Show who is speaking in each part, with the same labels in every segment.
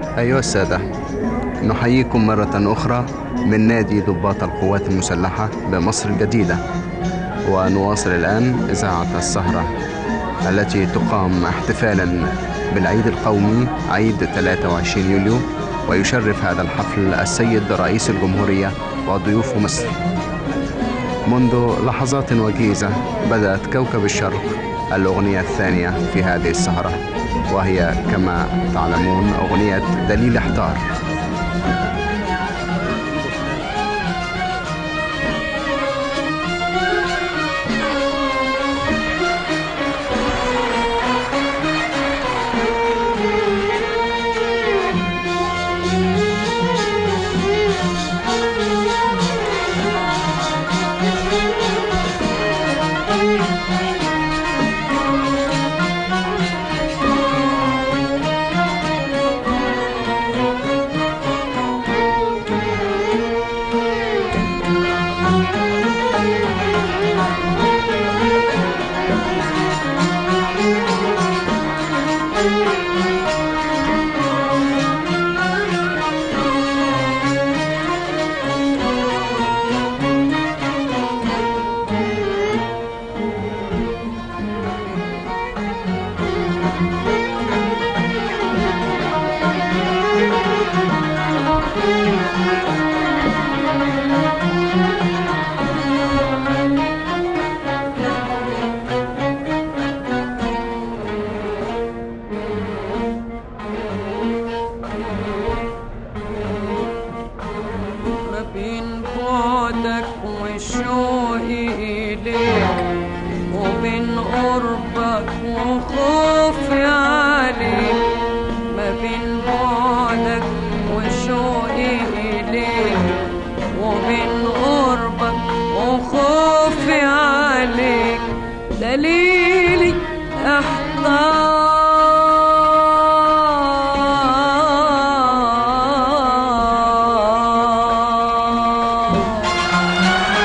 Speaker 1: أيها السادة نحييكم مرة أخرى من نادي ضباط القوات المسلحة بمصر الجديدة ونواصل الآن إذاعة السهرة التي تقام احتفالا بالعيد القومي عيد 23 يوليو ويشرف هذا الحفل السيد رئيس الجمهورية وضيوف مصر منذ لحظات وجيزة بدأت كوكب الشرق الأغنية الثانية في هذه السهرة وهي كما تعلمون أغنية دليل احتار
Speaker 2: ما بين بعدك وشوقي إليك وبين قربك وخوفي عليك ما بين بعدك وشوقي إليك وبين قربك وخوفي عليك دليلي احتار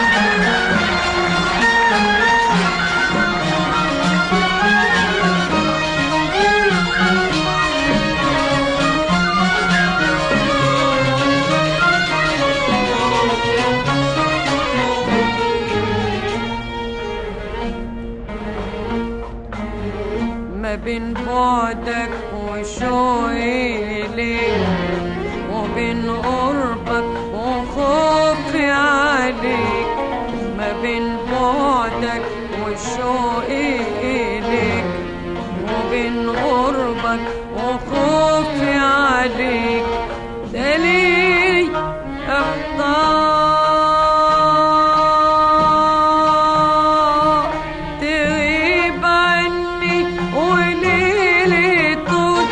Speaker 2: ما بين بعدك وشوقي ليك وبين قربك وخوفي عليك ما بين بعدك وشوقي ليك وبين قربك وخوفي عليك دليل احتار تغيب عني وليلي طول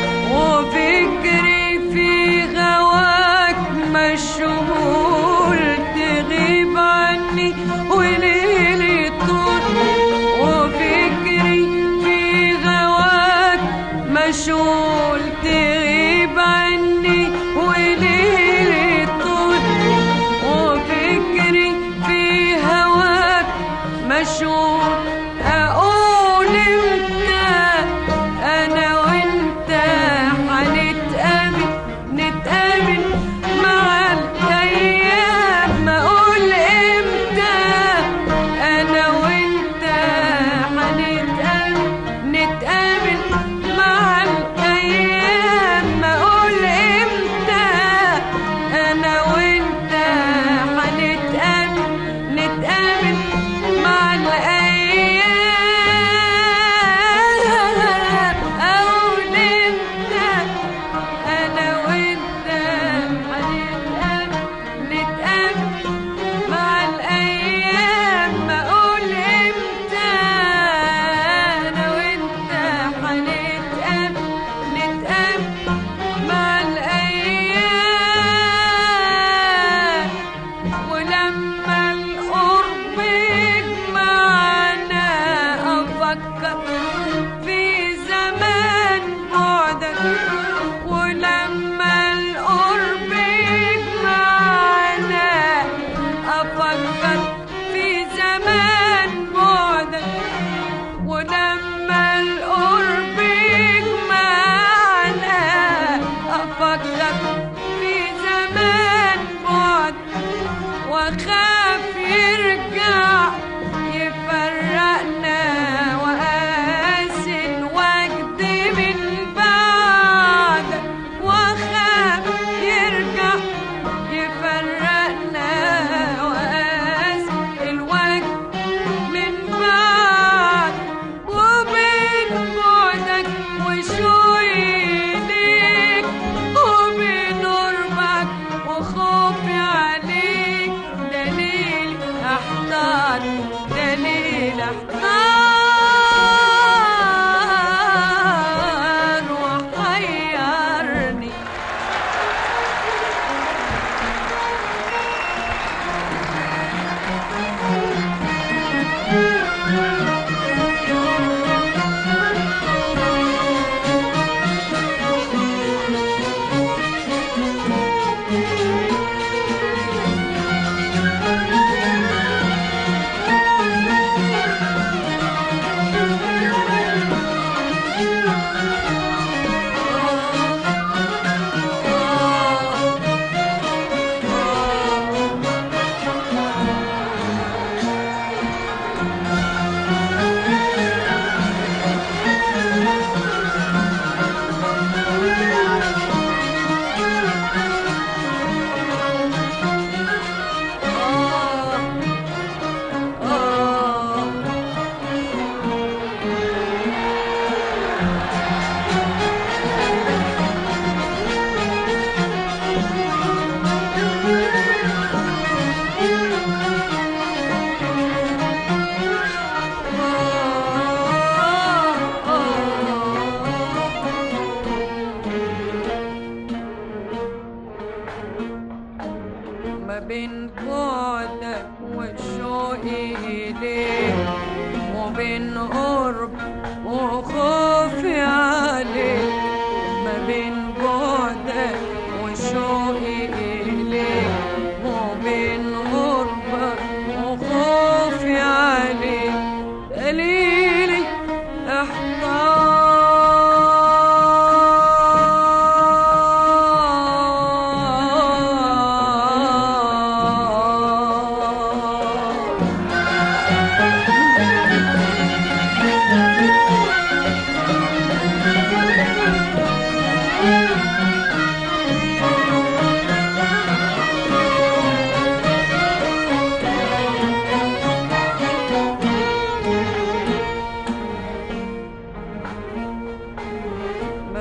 Speaker 2: وفكري في غواك مشغول تغيب عني وليلي طول وفكري في غواك مشغول تغيب عني وليلي طول وفكري في هواك مشغول اقول امتى انا وانت هنتقابل نتقابل مع الايام اقول امتى انا وانت هنتقابل نتقابل مع الايام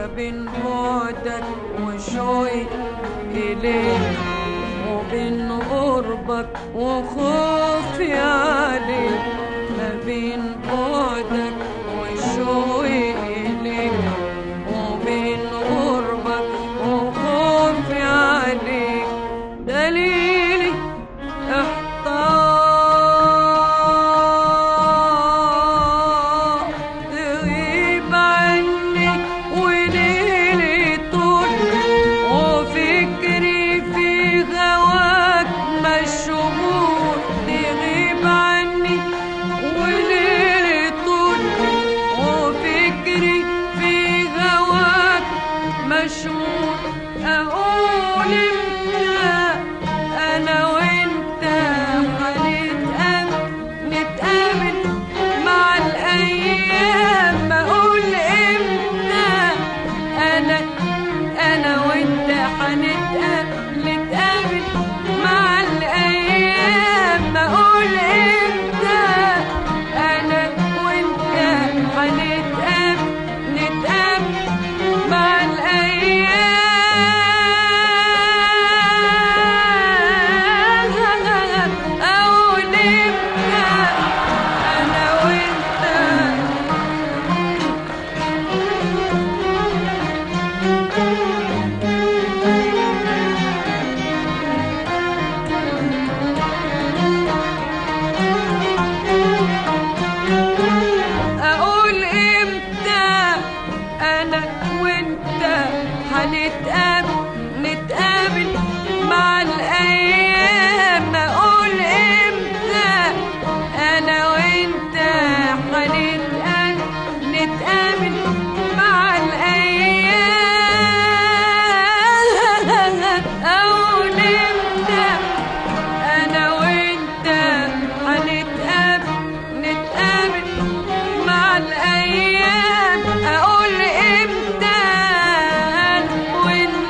Speaker 2: بين بعدك وشوقي إليك وبين قربك وخوفي عليك ما بين بعدك وشوقي إليك وبين قربك وخوفي عليك دليلي احتار تغيب عني وليلي طول وفكري في غواك مشغول تغيب عني وليلي طول وفكري في غواك مشغول اقول امتى انا وانت هنتقابل نتقابل مع الايام اقول امتى انا انا وانت هنتقابل نتقابل مع الايام اقول امتى انا وانت هنتقابل نتقابل مع الايام اقول امتى انا وانت اقول امتى انا وانت هنتقابل نتقابل مع الايام اقول امتى انا وانت هنتقابل نتقابل مع الايام اقول امتى انا وانت هنتقابل نتقابل مع الايام اقول امتى أنا وانت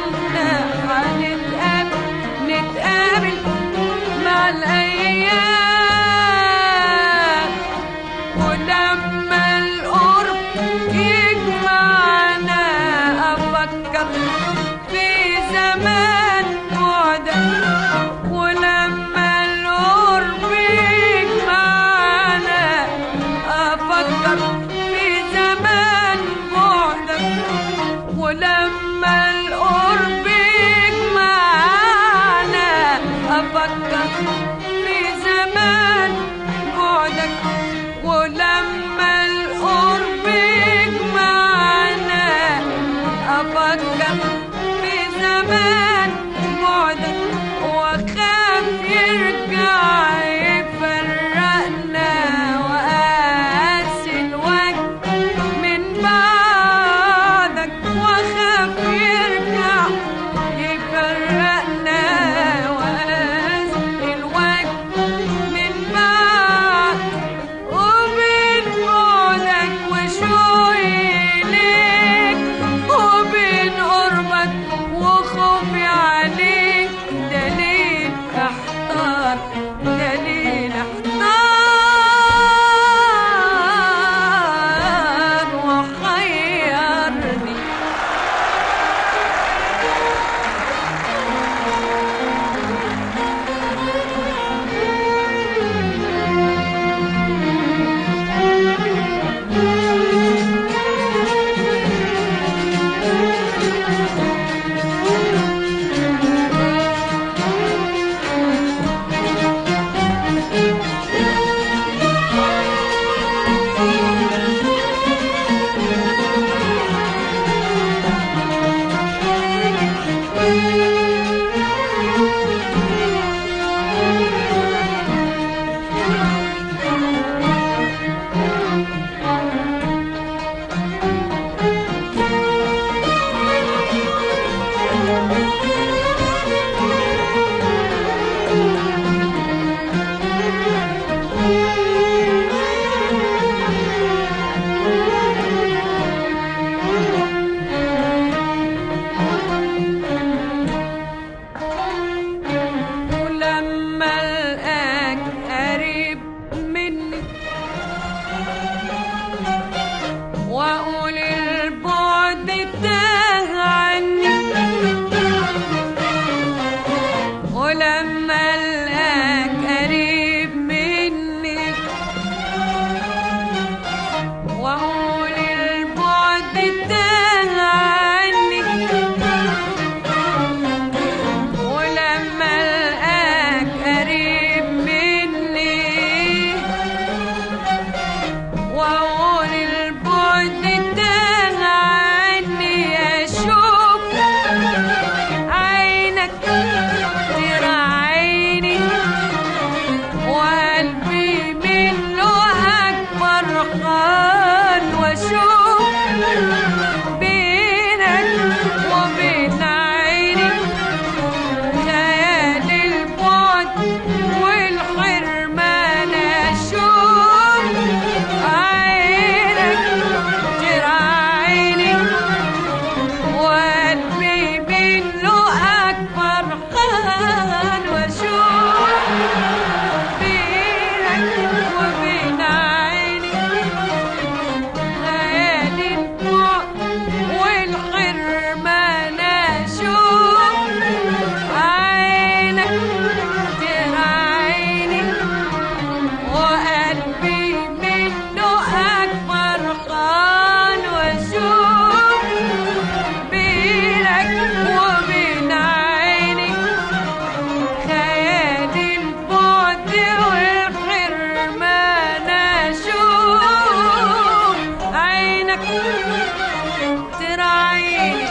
Speaker 2: تراعيني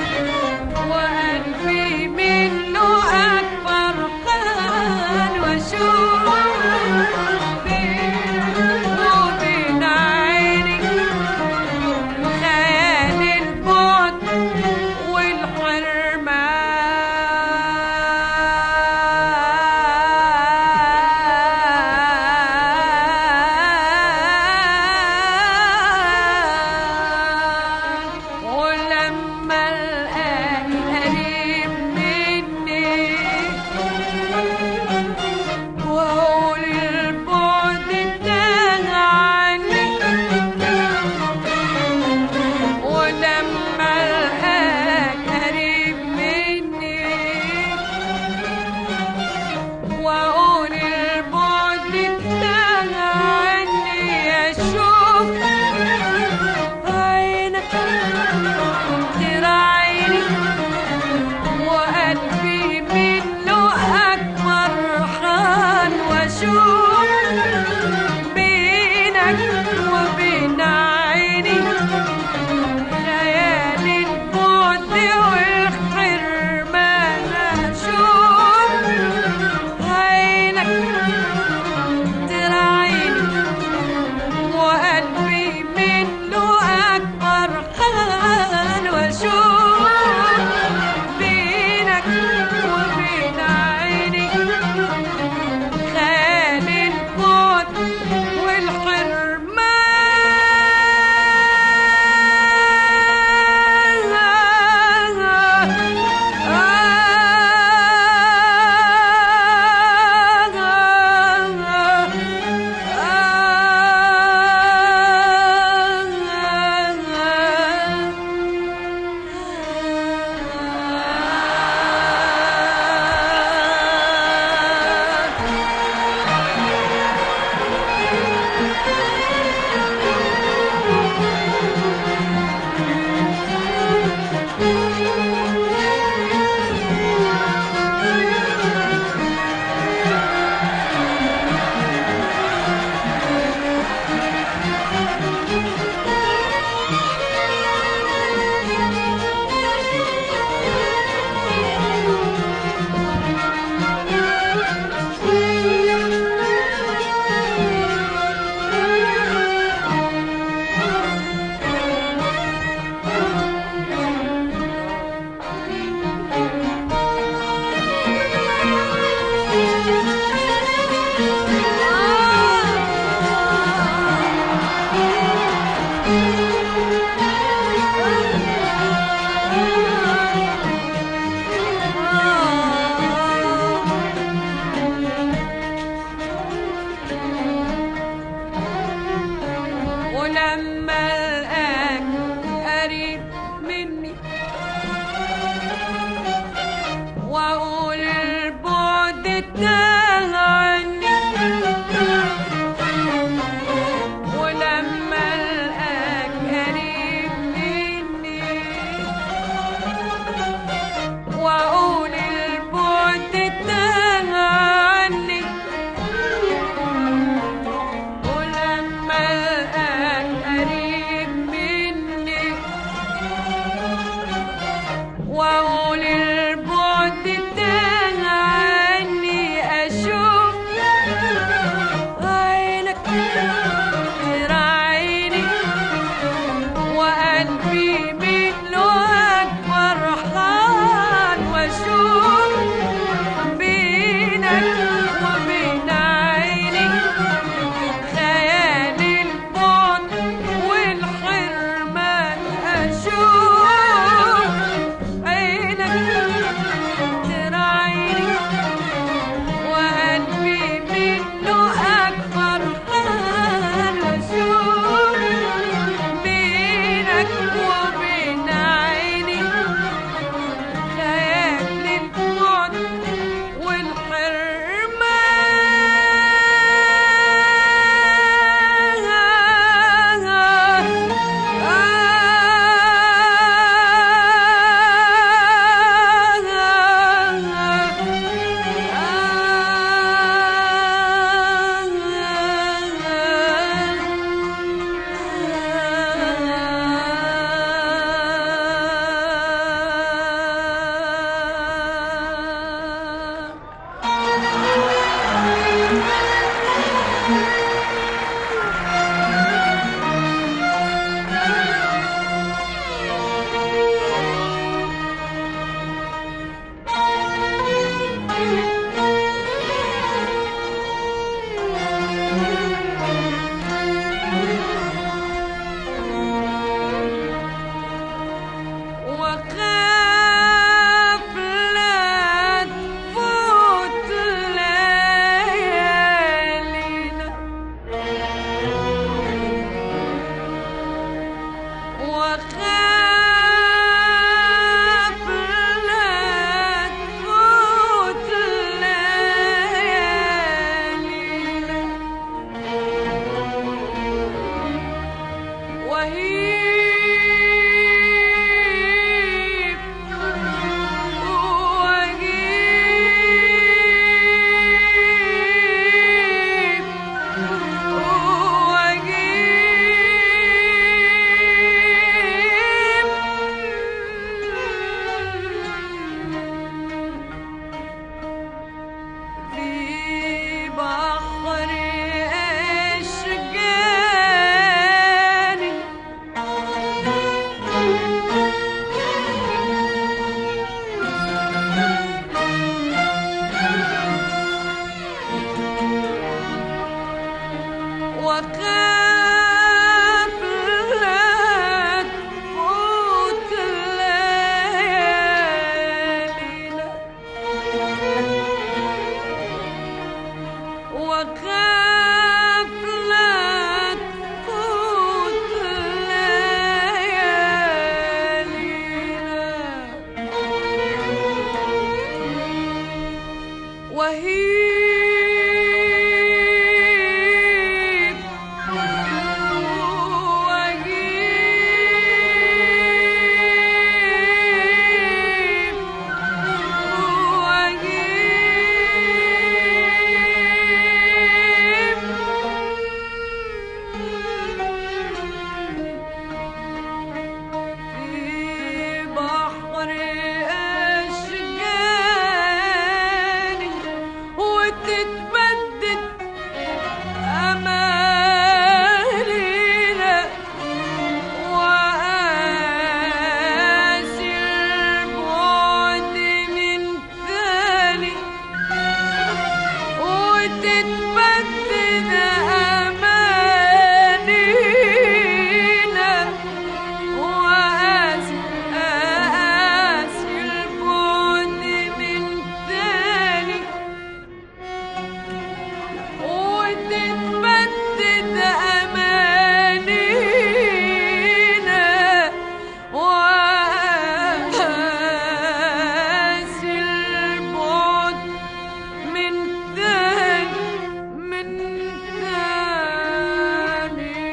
Speaker 2: وقلبي منه أكبر خان وأشوف بين وبين عيني خيال البعد والحرمان ولما الآن قريب مني وأقول البعد انتهى عني ولما الآن قريب مني وأقول البعد انتهى عني أشوف عينك تراعيني وقلبي منه أكبر حال وأشوف بينك وبين عيني خيال البعد والحرمان أشوف عينك تراعيني وقلبي منه أكبر خان وأشوف بينك وبين عيني خيال البعد والحرمان ولما الآن قريب مني وأقول البعد انتهى عني ولما الآن قريب مني وأقول البعد انتهى عني ولما الآن قريب مني وأقول البعد انتهى عني أشوف عينك تراعيني وقلبي منه أكبر حال وأشوف بينك وبين عيني خيال البعد والحرمان أشوف عينك تراعيني وقلبي منه أكبر حال أشوف بينك وبين واخاف لا تفوت ليالينا وهيب وهيب وهيب في بحر أشجاني وخاف لا تفوت ليالينا وخاف لا تفوت ليالينا وهيب وهيب في بحر أشجاني وتتبدد أمانينا وآسي البعد من ثاني وتتبدد أمانينا وآسي آسي البعد من ثاني وتتبدد أمانينا وآسي البعد من ثاني من ثاني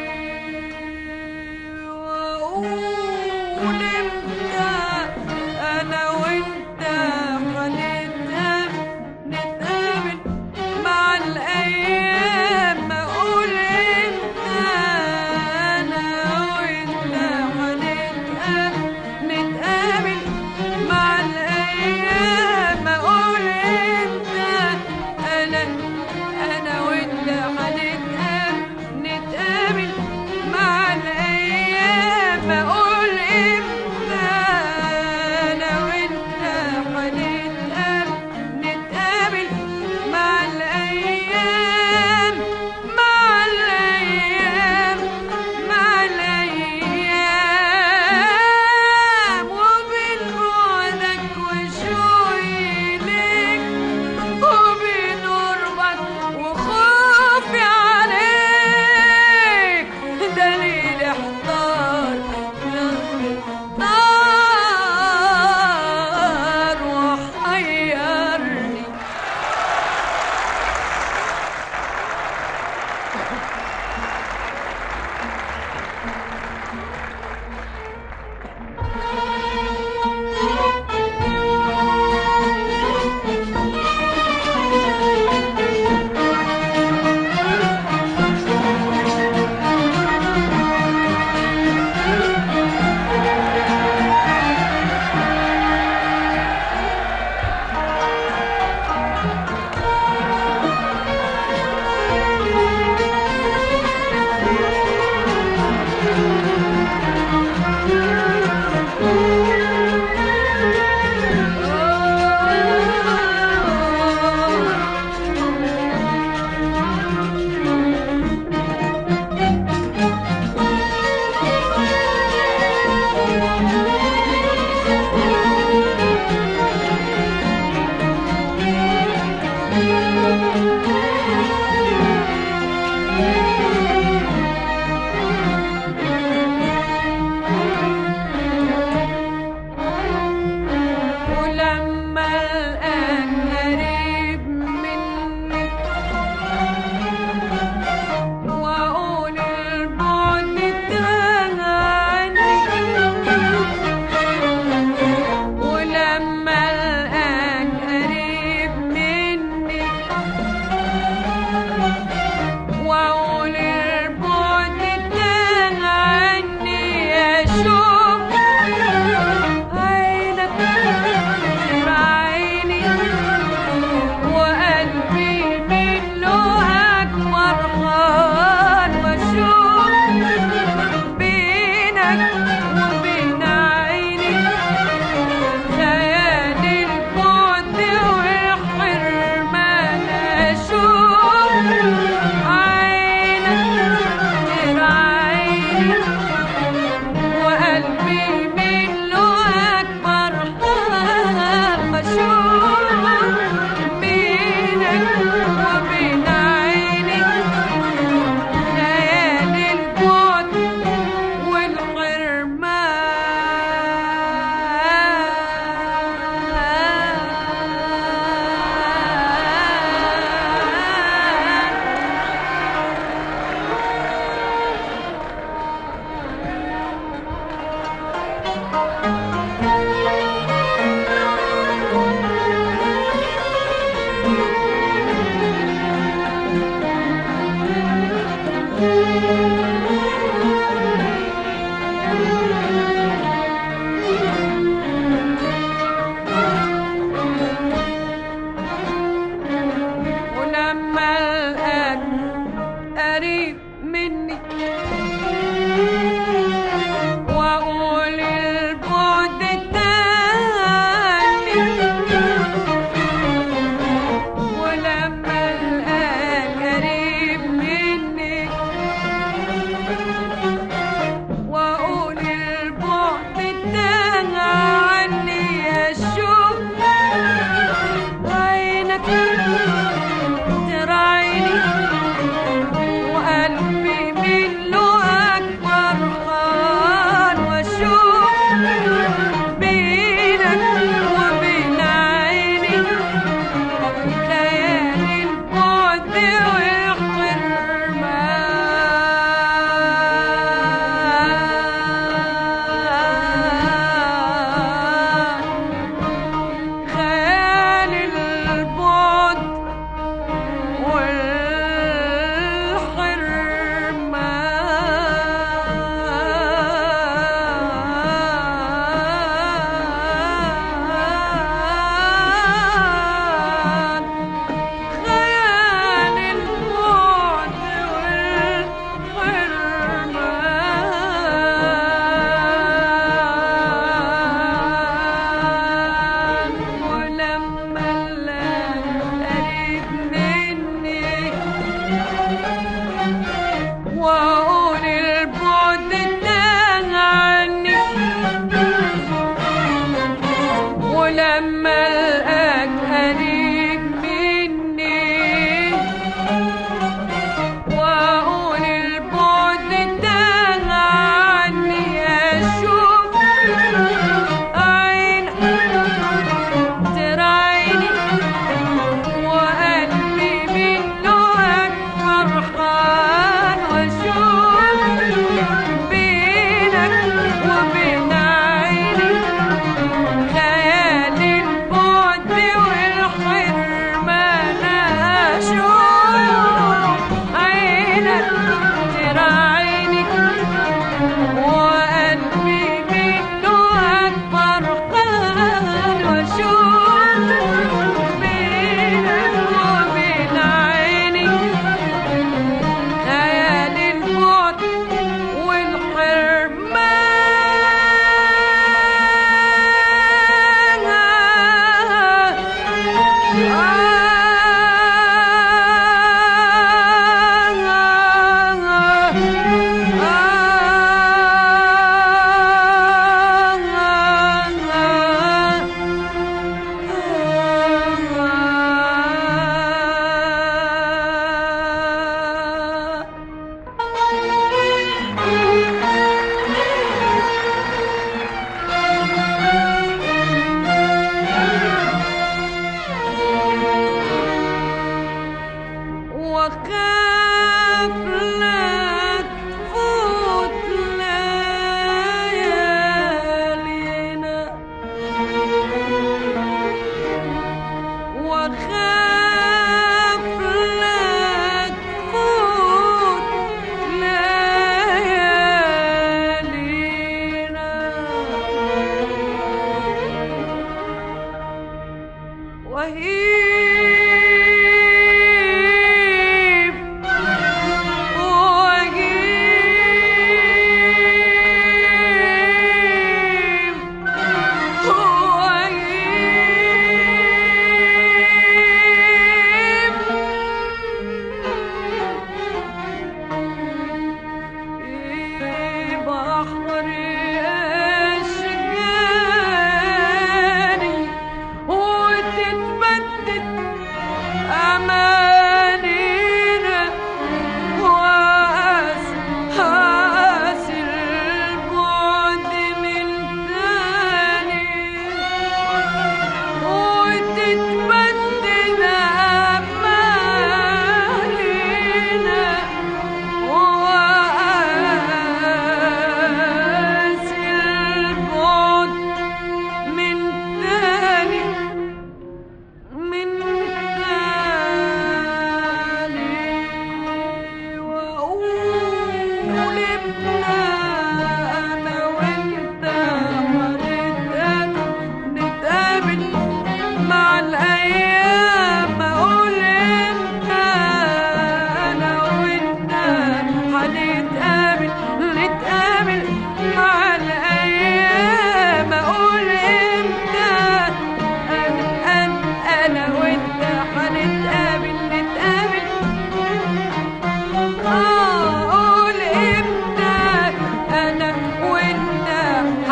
Speaker 2: وأقول امتى أنا وأنت هنتقابل نتقابل مع الأيام أقول امتى أنا وأنت هنتقابل نتقابل مع الأيام أقول امتى أنا أنا وأنت هنتقابل نتقابل مع الأيام أقول امتى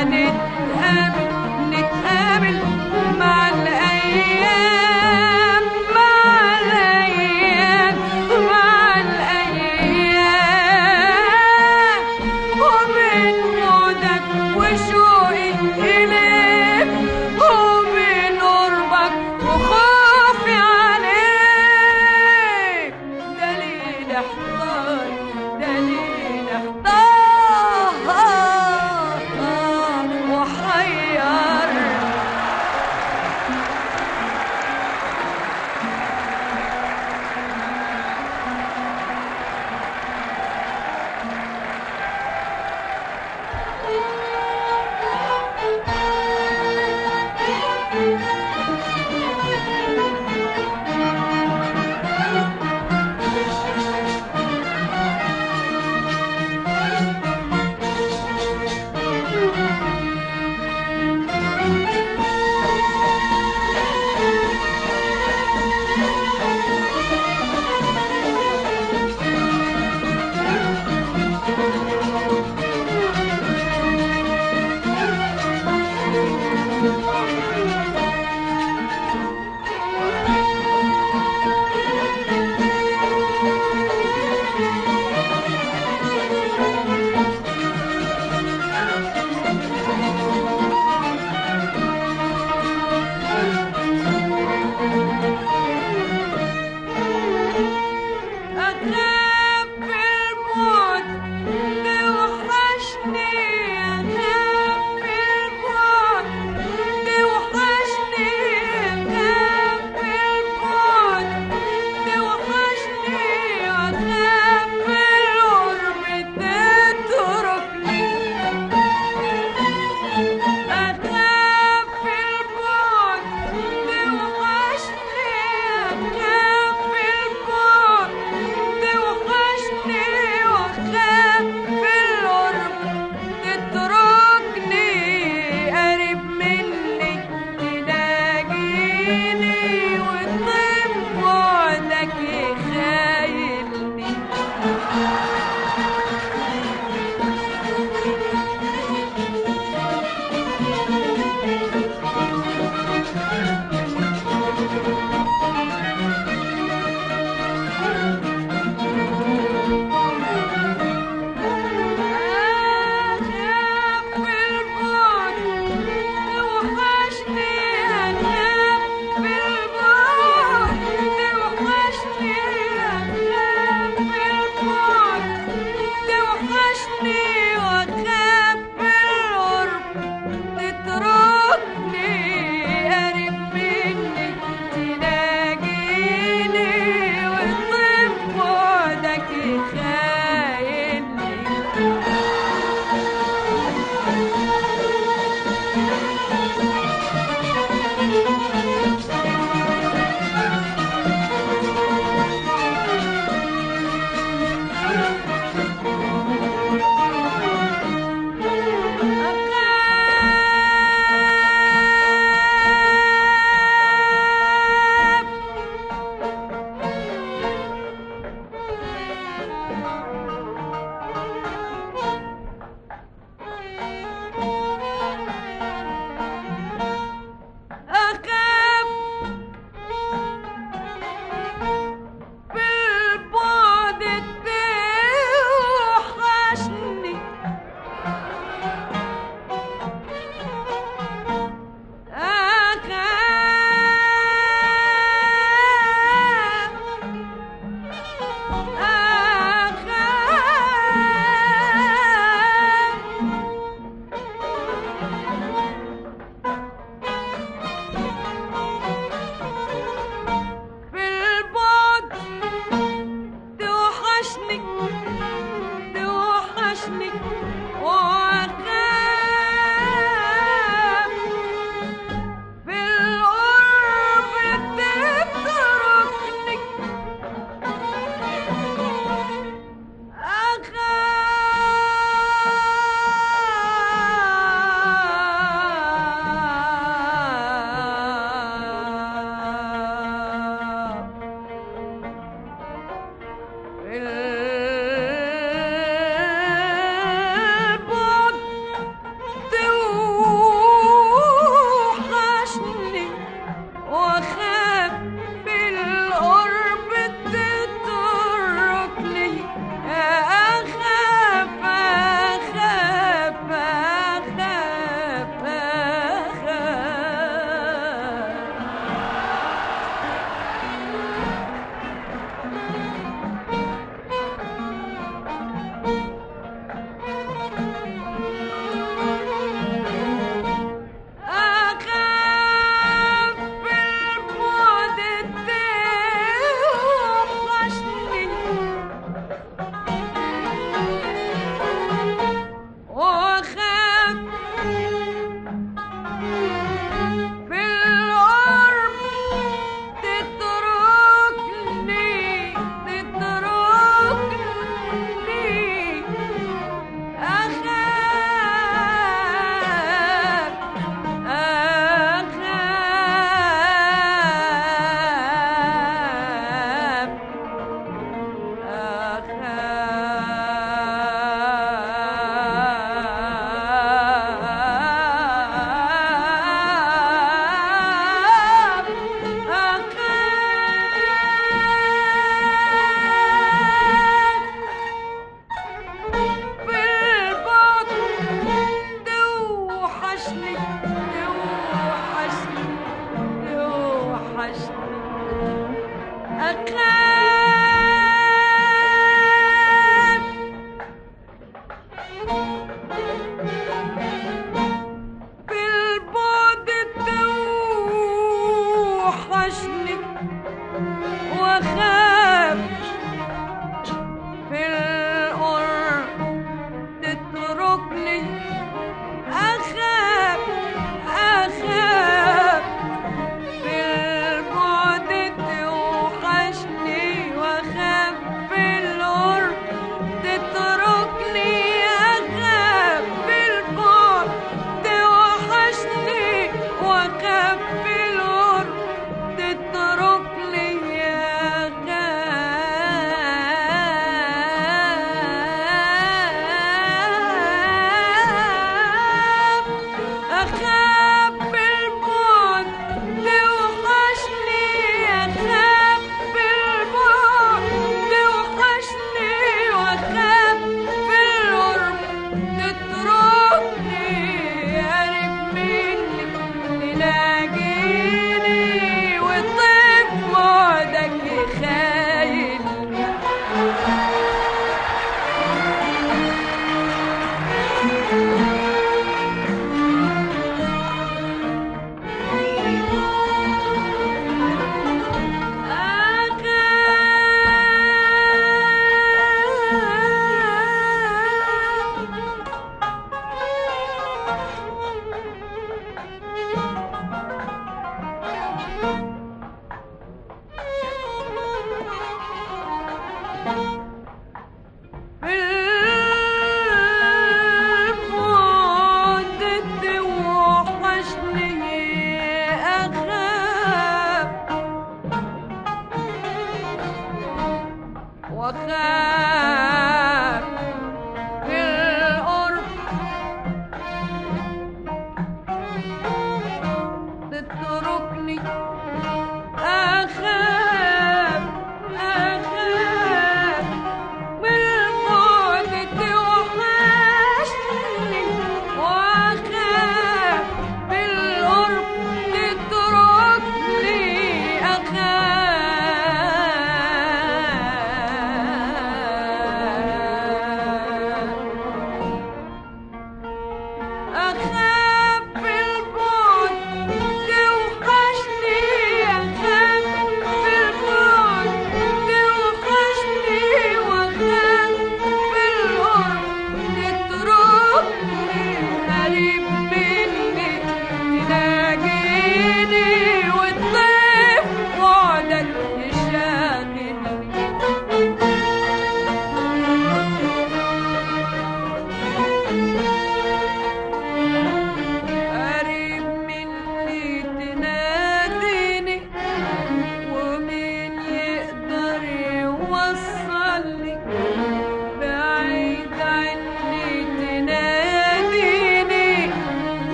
Speaker 2: هنتقابل نتقابل مع الأيام مع الأيام مع الأيام ومن بعدك وشوقي إليك ومن قربك وخوفي عليك دليل احتار دليل احتار وحير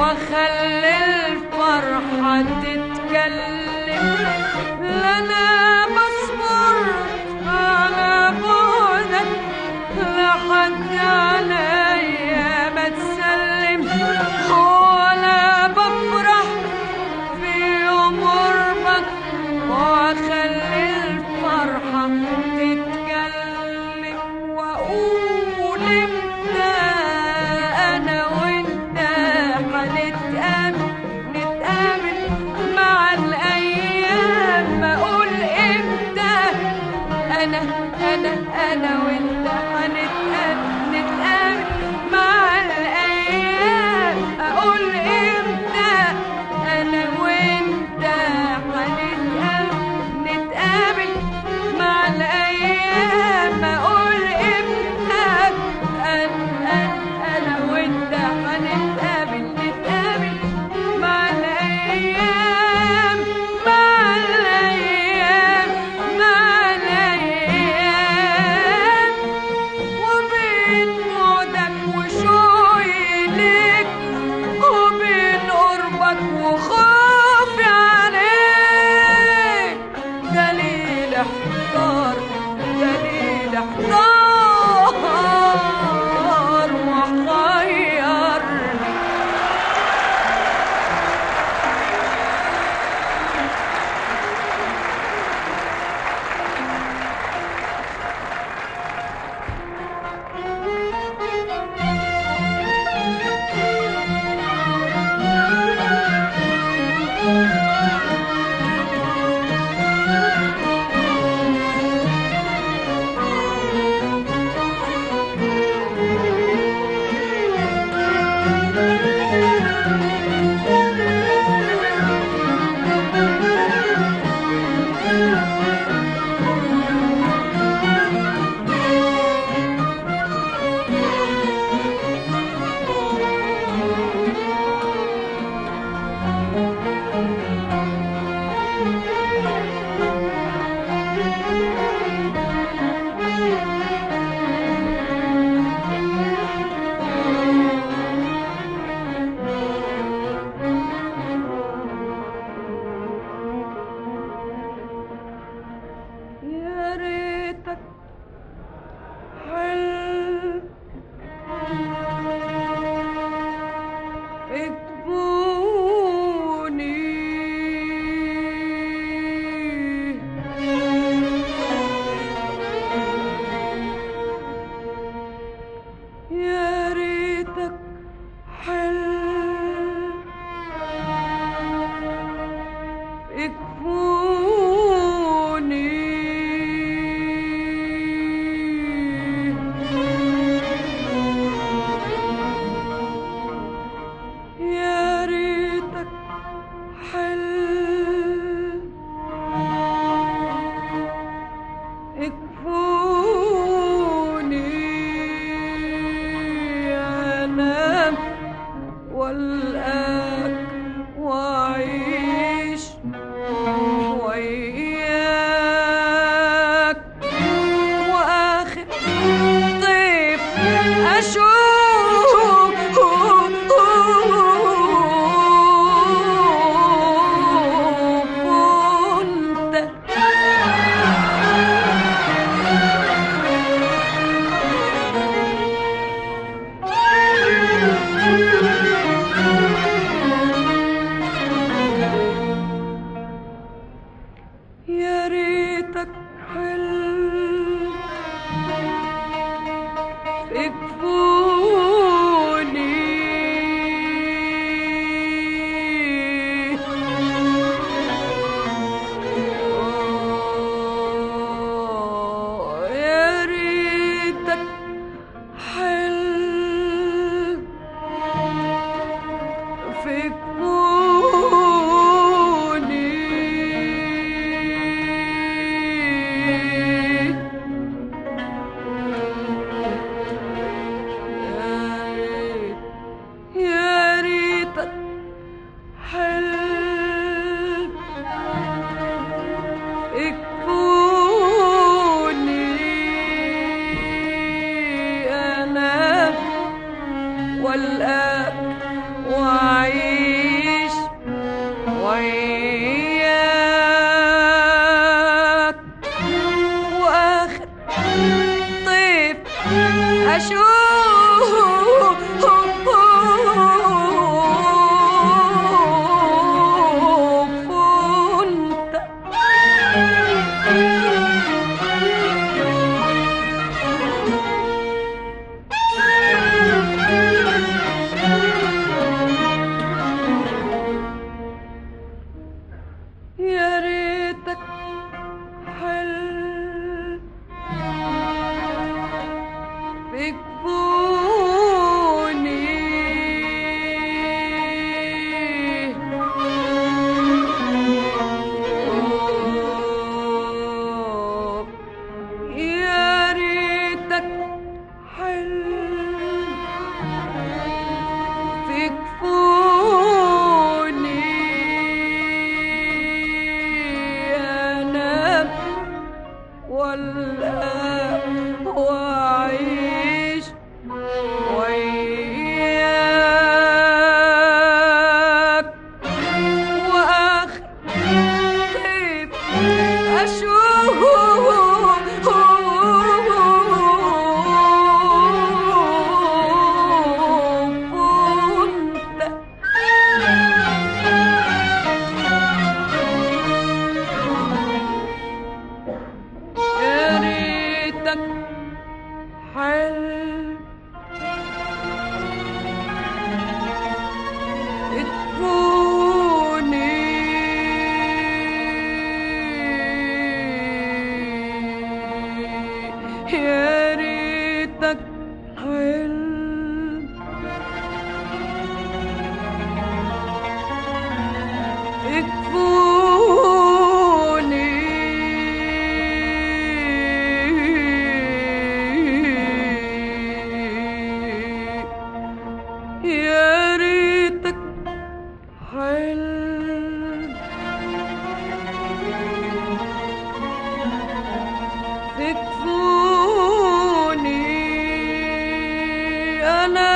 Speaker 2: واخلي الفرحة تتكلم لا انا بصبر على بعدك لحد عليا ما تسلم ولا بفرح في يوم قربك واخلي الفرحة تتكلم واقول امتى انا وانت هنتقابل نتقابل مع الايام اقول امتى انا انا انا وانت هنتقابل نتقابل مع الايام اقول امتى انا وانت هنتقابل نتقابل مع الايام اقول امتى انا انا وانت هنتقابل نتقابل مع الايام مع الايام مع الايام وبين بعدك وشوقي ليك وبين قربك وخوفي عليك دليل احتار دليل احتار وحيرني يا ريتك حلم اكتبوني يا ريتك حلم اكفوني يا ريتك حلم اكفوني انام والآك وأعيش وياك وآخر طيف أشوف وأنت يا ريتك حلم اكفوني آه، يا ريتك حلم في كوني يا ريت يا ريتك حلم اكفوني انا والآب وعيش يا ريتك حلم تكوني يا ريتك حلم تكفوني يا ريتك حلم تكفوني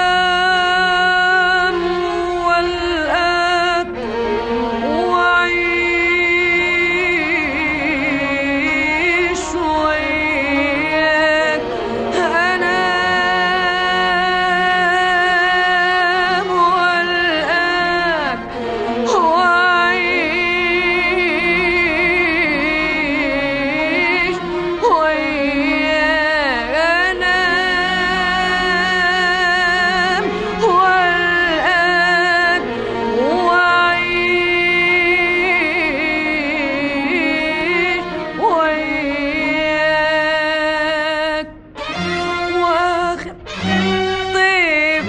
Speaker 2: أنام والآت وأعيش وياك أنام والآت وأعيش وياك أنام والآن وأعيش وياك واخر طيب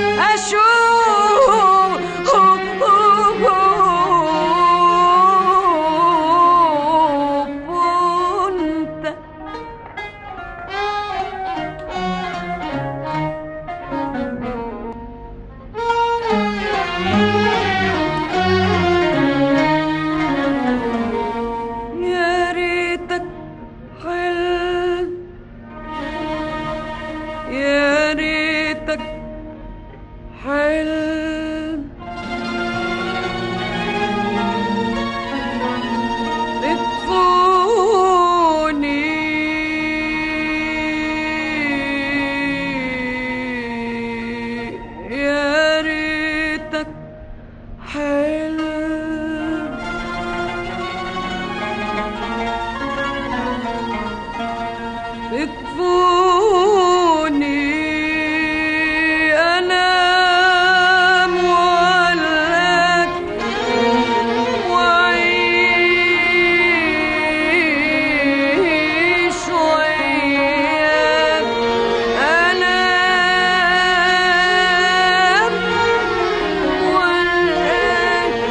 Speaker 2: أشوف وانت يا ريتك حلم يا ريتك حلم تكفوني يا ريتك حلم تكفوني أنام وألاك وأعيش وياك أنام وألاك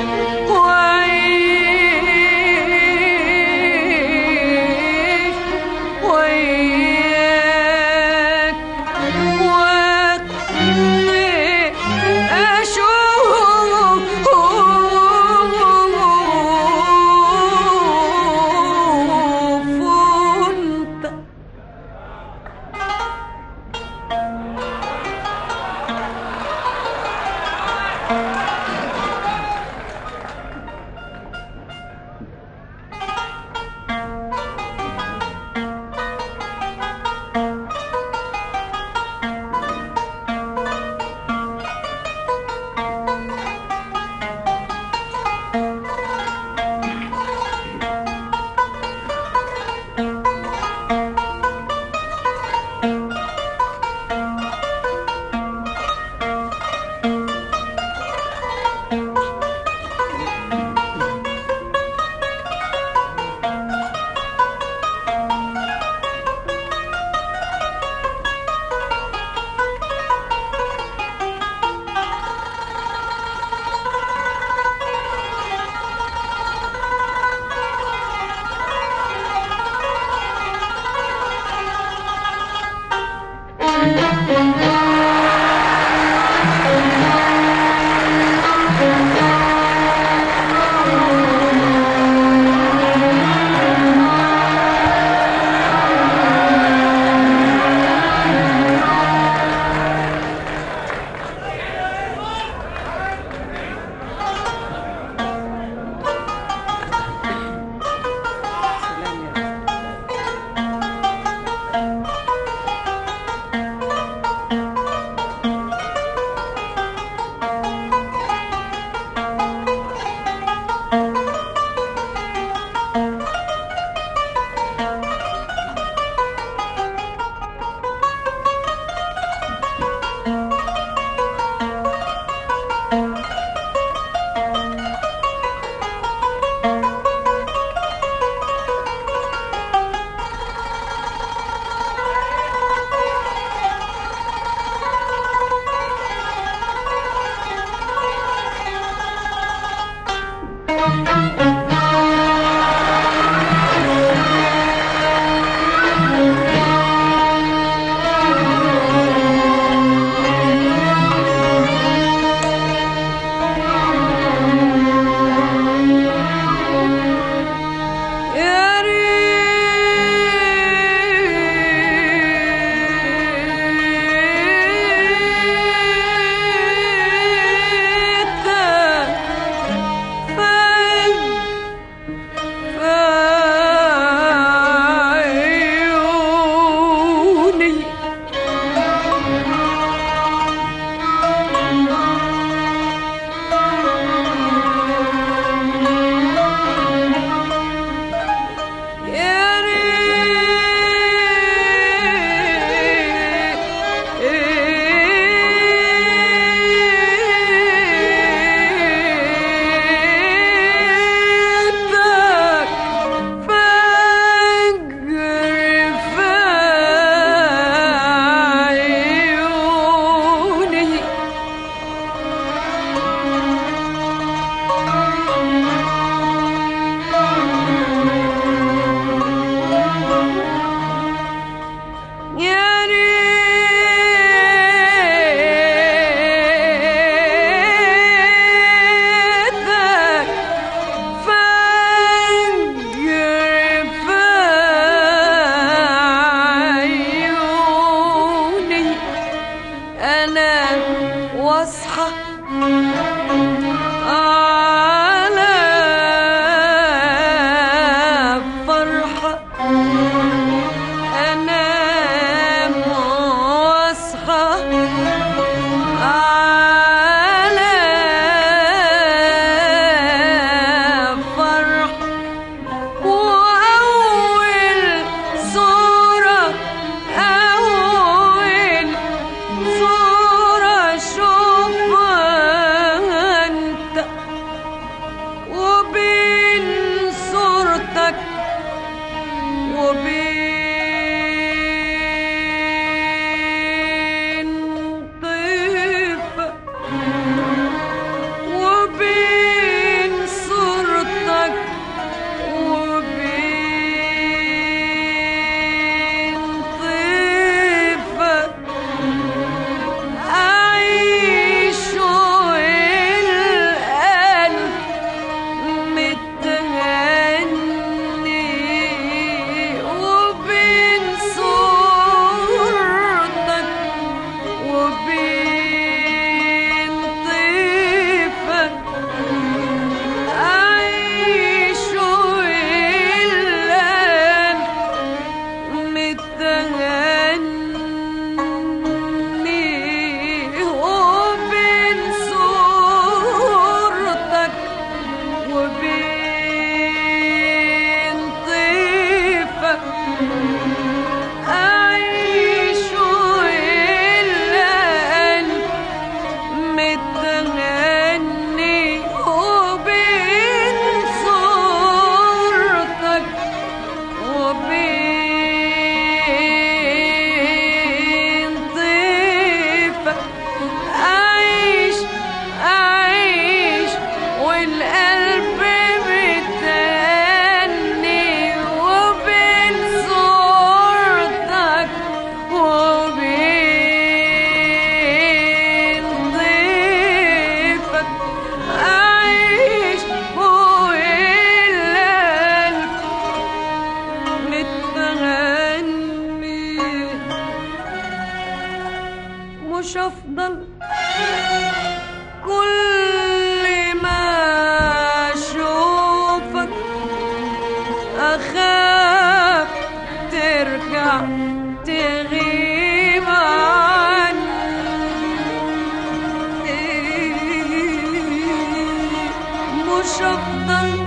Speaker 2: مش أفضل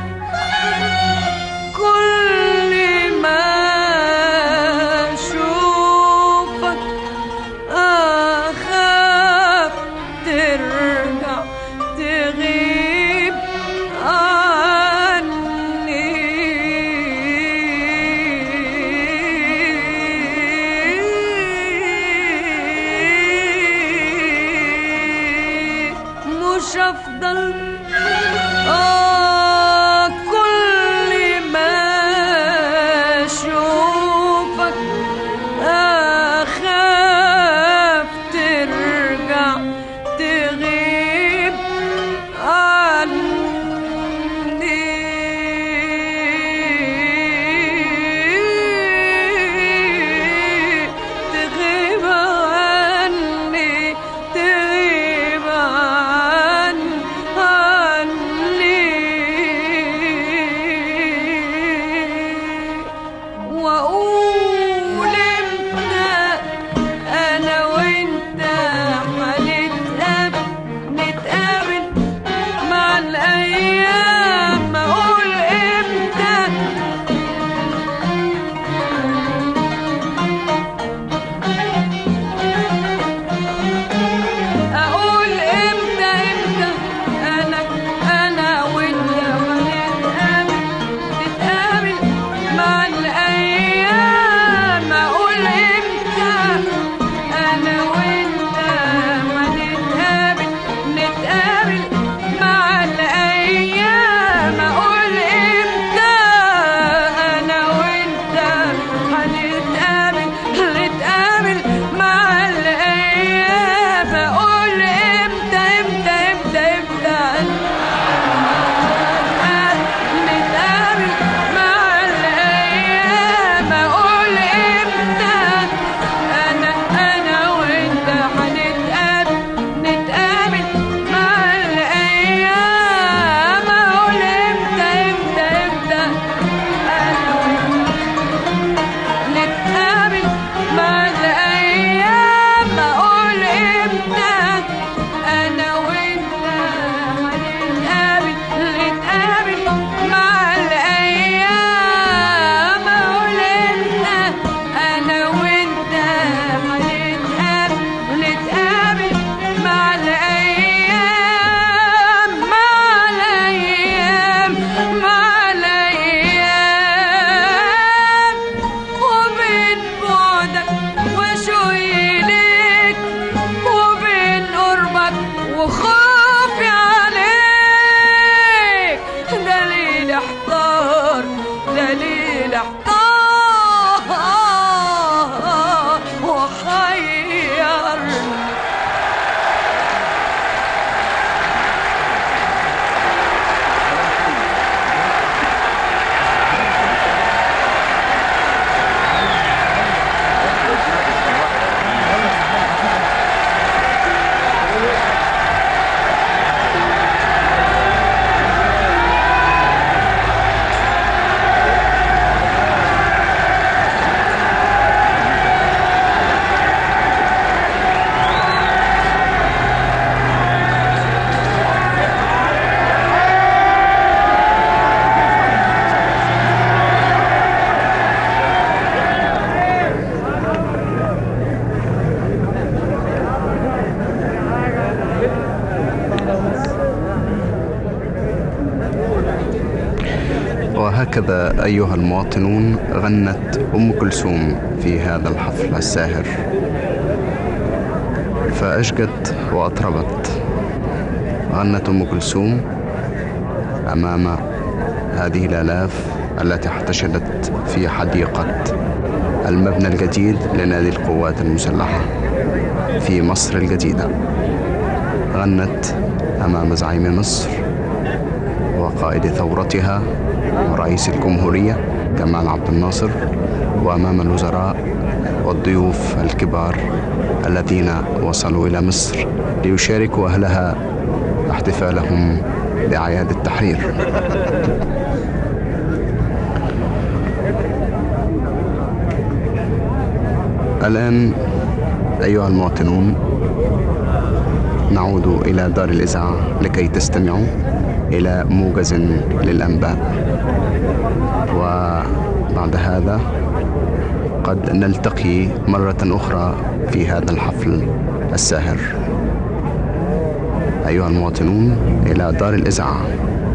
Speaker 2: كل ما أشوفك أخاف ترجع تغيب عني مش أفضل آه كل ما أشوفك أخاف ترجع تغيب عني تغيب عني تغيب عن عني واقول امتى انا وانت هنتقابل نتقابل مع الايام اقول امتى اقول امتى امتى انا انا وانت هنتقابل نتقابل مع الايام اقول امتى انا وانت هنتقابل نتقابل مع الايام اقول امتى انا وانت هنتقابل نتقابل مع الايام اقول امتى امتى امتى امتى نتقابل مع الأيام أقول إمتى أنا أنا وأنت هنتقابل نتقابل مع الأيام أقول إمتى إمتى إمتى أنا وأنت نتقابل مع الأيام أقول إمتى أنا وأنت هنتقابل نتقابل مع الأيام أقول إمتى أنا وأنت هنتقابل نتقابل مع الأيام مع الأيام مع الأيام وبين بعدك وشوقي ليك وبين قربك وخوفي عليك دليل احتار دليل احتار وحيرني
Speaker 1: وهكذا أيها المواطنون غنت أم كلثوم في هذا الحفل الساهر فأشجت وأطربت غنت أم كلثوم أمام هذه الآلاف التي احتشدت في حديقة المبنى الجديد لنادي القوات المسلحة في مصر الجديدة غنت أمام زعيم مصر وقائد ثورتها ورئيس الجمهورية جمال عبد الناصر وأمام الوزراء والضيوف الكبار الذين وصلوا إلى مصر ليشاركوا أهلها احتفالهم بأعياد التحرير الآن أيها المواطنون نعود إلى دار الإذاعة لكي تستمعوا إلى موجز للأنباء وبعد هذا قد نلتقي مرة أخرى في هذا الحفل الساهر أيها المواطنون إلى دار الإذاعة